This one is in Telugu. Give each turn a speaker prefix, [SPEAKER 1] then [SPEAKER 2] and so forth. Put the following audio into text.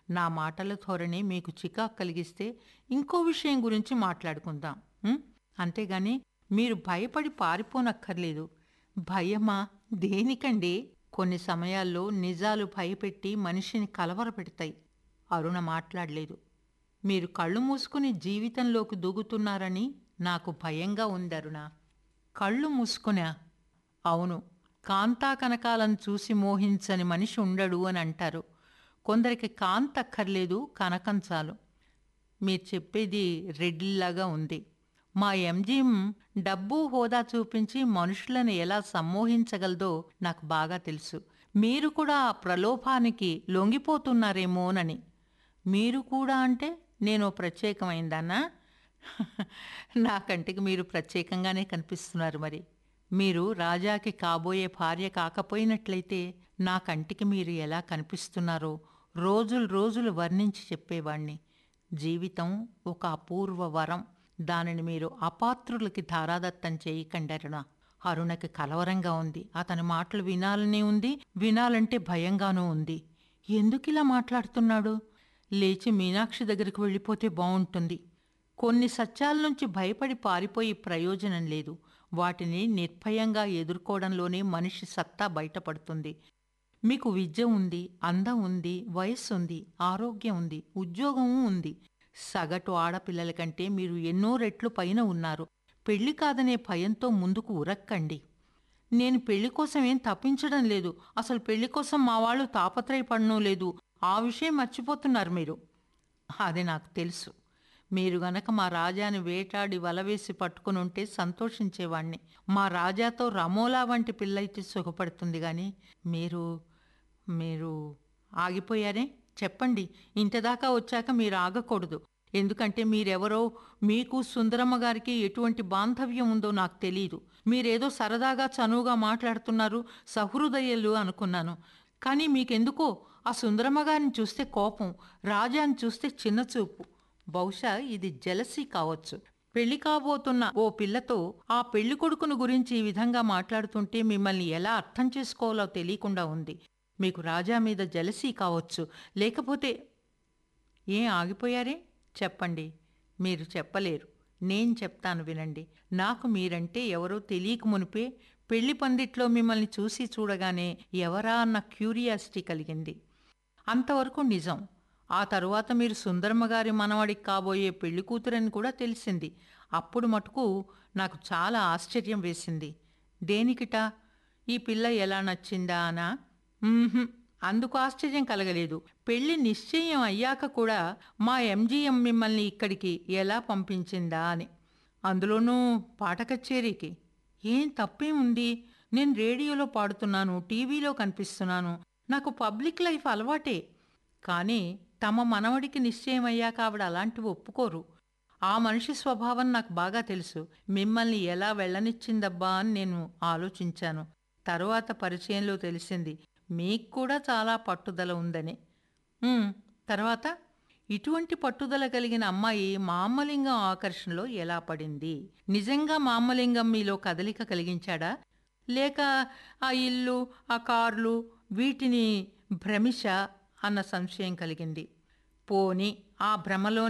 [SPEAKER 1] నా మాటల ధోరణి మీకు చికాకు కలిగిస్తే ఇంకో విషయం గురించి మాట్లాడుకుందాం ఉం? అంతేగాని మీరు భయపడి పారిపోనక్కర్లేదు భయమా దేనికండి కొన్ని సమయాల్లో నిజాలు భయపెట్టి మనిషిని కలవరపెడతాయి అరుణ మాట్లాడలేదు మీరు కళ్ళు మూసుకుని జీవితంలోకి దూగుతున్నారని నాకు భయంగా ఉంది అరుణ కళ్ళు మూసుకునా అవును కాంతా కనకాలను చూసి మోహించని మనిషి ఉండడు అని అంటారు కొందరికి కాంత అక్కర్లేదు కనకం చాలు మీరు చెప్పేది రెడ్డిల్లాగా ఉంది మా ఎంజిఎం డబ్బు హోదా చూపించి మనుషులను ఎలా సమ్మోహించగలదో నాకు బాగా తెలుసు మీరు కూడా ఆ ప్రలోభానికి లొంగిపోతున్నారేమోనని మీరు కూడా అంటే నేను ప్రత్యేకమైందన్నా నా కంటికి మీరు ప్రత్యేకంగానే కనిపిస్తున్నారు మరి మీరు రాజాకి కాబోయే భార్య కాకపోయినట్లయితే నా కంటికి మీరు ఎలా కనిపిస్తున్నారో రోజులు రోజులు వర్ణించి చెప్పేవాణ్ణి జీవితం ఒక అపూర్వ వరం దానిని మీరు అపాత్రులకి ధారాదత్తం చేయకండి అరుణ అరుణకి కలవరంగా ఉంది అతని మాటలు వినాలని ఉంది వినాలంటే భయంగానూ ఉంది ఎందుకిలా మాట్లాడుతున్నాడు లేచి మీనాక్షి దగ్గరికి వెళ్ళిపోతే బావుంటుంది కొన్ని సత్యాల నుంచి భయపడి పారిపోయి ప్రయోజనం లేదు వాటిని నిర్భయంగా ఎదుర్కోవడంలోనే మనిషి సత్తా బయటపడుతుంది మీకు విద్య ఉంది అందం ఉంది వయస్సు ఉంది ఆరోగ్యం ఉంది ఉద్యోగము ఉంది సగటు ఆడపిల్లల కంటే మీరు ఎన్నో రెట్లు పైన ఉన్నారు పెళ్లి కాదనే భయంతో ముందుకు ఉరక్కండి నేను పెళ్లి కోసం ఏం తప్పించడం లేదు అసలు పెళ్లి కోసం మా వాళ్ళు తాపత్రయపడడం లేదు ఆ విషయం మర్చిపోతున్నారు మీరు అది నాకు తెలుసు మీరు గనక మా రాజాని వేటాడి వలవేసి పట్టుకుని ఉంటే సంతోషించేవాణ్ణి మా రాజాతో రమోలా వంటి పిల్లయితే సుఖపడుతుంది కానీ మీరు మీరు ఆగిపోయారే చెప్పండి ఇంతదాకా వచ్చాక మీరు ఆగకూడదు ఎందుకంటే మీరెవరో మీకు సుందరమ్మ గారికి ఎటువంటి బాంధవ్యం ఉందో నాకు తెలియదు మీరేదో సరదాగా చనువుగా మాట్లాడుతున్నారు సహృదయులు అనుకున్నాను కానీ మీకెందుకో ఆ సుందరమ్మ గారిని చూస్తే కోపం రాజాని చూస్తే చిన్నచూపు బహుశా ఇది జలసీ కావచ్చు పెళ్లి కాబోతున్న ఓ పిల్లతో ఆ పెళ్లి కొడుకును గురించి ఈ విధంగా మాట్లాడుతుంటే మిమ్మల్ని ఎలా అర్థం చేసుకోవాలో తెలియకుండా ఉంది మీకు రాజా మీద జలసీ కావచ్చు లేకపోతే ఏం ఆగిపోయారే చెప్పండి మీరు చెప్పలేరు నేను చెప్తాను వినండి నాకు మీరంటే ఎవరో తెలియక మునిపే పెళ్లి పందిట్లో మిమ్మల్ని చూసి చూడగానే ఎవరా అన్న క్యూరియాసిటీ కలిగింది అంతవరకు నిజం ఆ తరువాత మీరు సుందరమ్మ గారి మనవడికి కాబోయే పెళ్లి కూతురని కూడా తెలిసింది అప్పుడు మటుకు నాకు చాలా ఆశ్చర్యం వేసింది దేనికిట ఈ పిల్ల ఎలా నచ్చిందా అనా మ్మ్హ్మ్. అందుకు ఆశ్చర్యం కలగలేదు పెళ్లి నిశ్చయం అయ్యాక కూడా మా ఎంజీఎం మిమ్మల్ని ఇక్కడికి ఎలా పంపించిందా అని అందులోనూ పాట కచేరీకి ఏం తప్పేముంది నేను రేడియోలో పాడుతున్నాను టీవీలో కనిపిస్తున్నాను నాకు పబ్లిక్ లైఫ్ అలవాటే కానీ తమ మనవడికి నిశ్చయం అయ్యాక ఆవిడ అలాంటివి ఒప్పుకోరు ఆ మనిషి స్వభావం నాకు బాగా తెలుసు మిమ్మల్ని ఎలా వెళ్ళనిచ్చిందబ్బా అని నేను ఆలోచించాను తరువాత పరిచయంలో తెలిసింది మీకు కూడా చాలా పట్టుదల ఉందని ఉమ్, తర్వాత ఇటువంటి పట్టుదల కలిగిన అమ్మాయి మామలింగం ఆకర్షణలో ఎలా పడింది నిజంగా మామలింగం మీలో కదలిక కలిగించాడా లేక ఆ ఇల్లు ఆ కార్లు వీటిని భ్రమిష అన్న సంశయం కలిగింది పోని ఆ భ్రమలో